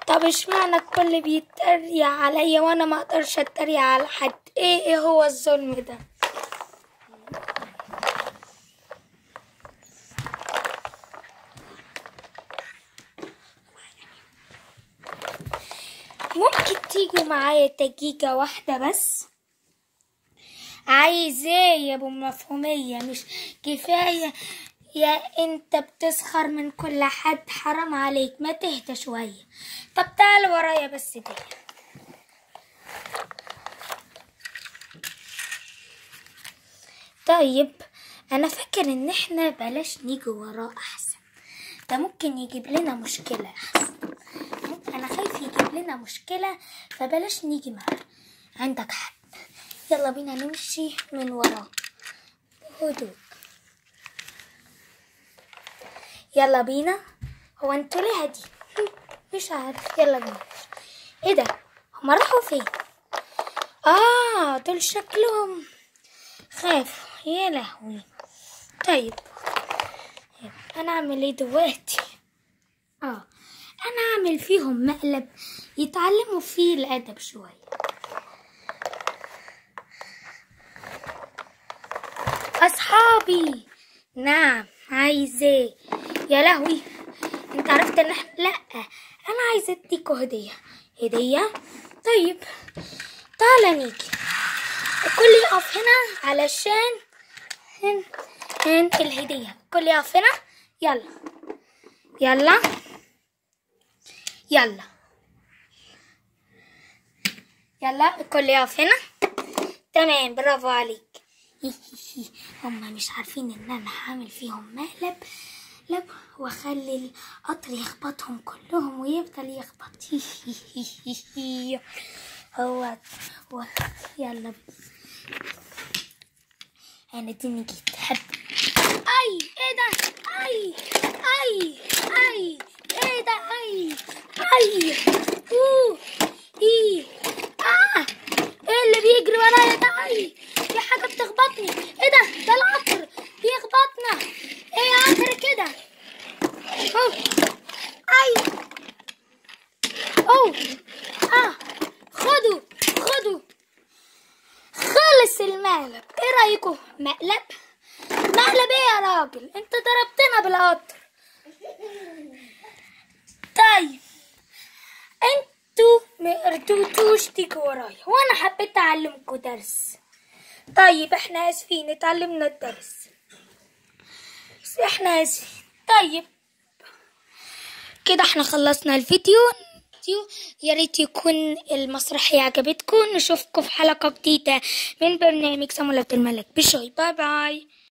طب اشمعنى الكل بيتريق عليا وانا ما اقدرش اتريق على حد ايه ايه هو الظلم ده ممكن تيجوا معايا دقيقة واحدة بس عايز ايه يا ابو مفهومية مش كفاية يا انت بتسخر من كل حد حرام عليك ما تهدى شوية طب تعال ورايا بس دي طيب انا فاكر ان احنا بلاش نيجي وراه احسن ده ممكن يجيب لنا مشكلة احسن انا خايف يجيب لنا مشكلة فبلاش نيجي معاه عندك حق يلا بينا نمشي من وراه هدوء يلا بينا هو انتوا ليه هادي مش عارف يلا بينا ايه ده هما راحوا فين اه دول شكلهم خافوا يا لهوي طيب انا اعمل ايه دلوقتي اه انا اعمل فيهم مقلب يتعلموا فيه الادب شويه اصحابي نعم عايز ايه يا لهوي انت عرفت ان احنا لا انا عايزه اديكوا هديه هديه طيب تعالى نيجي الكل يقف هنا علشان هن هن الهديه الكل يقف هنا يلا يلا يلا يلا الكل يقف هنا تمام برافو عليك هم مش عارفين ان انا هعمل فيهم مقلب لب واخلي القطر يخبطهم كلهم ويفضل يخبط هو و... يلا انا ديني جيت حب اي ايه ده اي اي اي ايه ده اي اي اوه ايه اه ايه اللي بيجري ورايا ده اي في حاجه بتخبطني ايه ده ده القطر بيخبطنا ايه يا قطر كده اوه اي اوه اه خدوا خدوا خلص المقلب ايه رايكم مقلب مقلب ايه يا راجل انت ضربتنا بالقطر طيب انتوا ما قدرتوش تيجوا ورايا وانا حبيت اعلمكم درس طيب احنا اسفين اتعلمنا الدرس بس احنا اسفين طيب كده احنا خلصنا الفيديو يا ريت يكون المسرحية عجبتكم نشوفكم في حلقة جديدة من برنامج سمولة الملك بشوي باي باي